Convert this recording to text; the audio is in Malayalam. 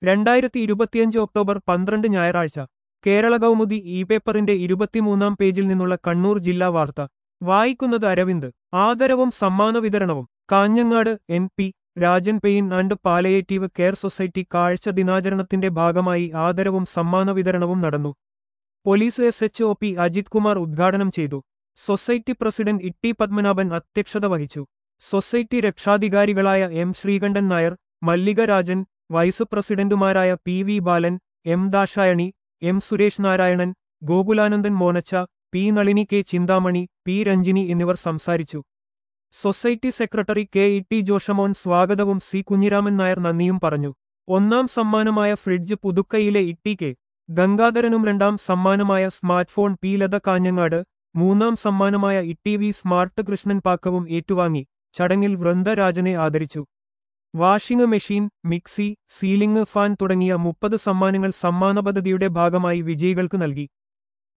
രണ്ടായിരത്തി ഇരുപത്തിയഞ്ച് ഒക്ടോബർ പന്ത്രണ്ട് ഞായറാഴ്ച കേരള കൗമുദി ഇ പേപ്പറിന്റെ ഇരുപത്തിമൂന്നാം പേജിൽ നിന്നുള്ള കണ്ണൂർ ജില്ലാ വാർത്ത വായിക്കുന്നത് അരവിന്ദ് ആദരവും സമ്മാന വിതരണവും Kanhangad N P Rajan pain and palliative care society കാഴ്ച ദിനാചരണത്തിന്റെ ഭാഗമായി ആദരവും സമ്മാന വിതരണവും നടന്നു police S H O P Ajith Kumar ഉദ്ഘാടനം ചെയ്തു സൊസൈറ്റി പ്രസിഡന്റ് ഇട്ടി പത്മനാഭൻ അധ്യക്ഷത വഹിച്ചു സൊസൈറ്റി രക്ഷാധികാരികളായ എം ശ്രീകണ്ഠൻ നായർ മല്ലിക രാജൻ വൈസ് പ്രസിഡന്റുമാരായ P V Balan M Dakshayani M Suresh Narayanan Gokulanandan Monacha P Nalini K Chinthamani P Ranjini എന്നിവർ സംസാരിച്ചു society secretary K E T Joshmon സ്വാഗതവും സി കുഞ്ഞിരാമൻ നായർ നന്ദിയും പറഞ്ഞു ഒന്നാം സമ്മാനമായ ഫ്രിഡ്ജ് പുതുക്കയിലെ ഇട്ടി കെ ഗംഗാധരനും രണ്ടാം സമ്മാനമായ smart phone P Latha Kanhangad മൂന്നാം സമ്മാനമായ ഇട്ടി വി സ്മാർട്ട് കൃഷ്ണൻ പാക്കവും ഏറ്റുവാങ്ങി ചടങ്ങിൽ വൃന്ദരാജനെ ആദരിച്ചു washing machine mixie ceiling fan തുടങ്ങിയ മുപ്പത് സമ്മാനങ്ങൾ സമ്മാന പദ്ധതിയുടെ ഭാഗമായി വിജയികൾക്ക് നൽകി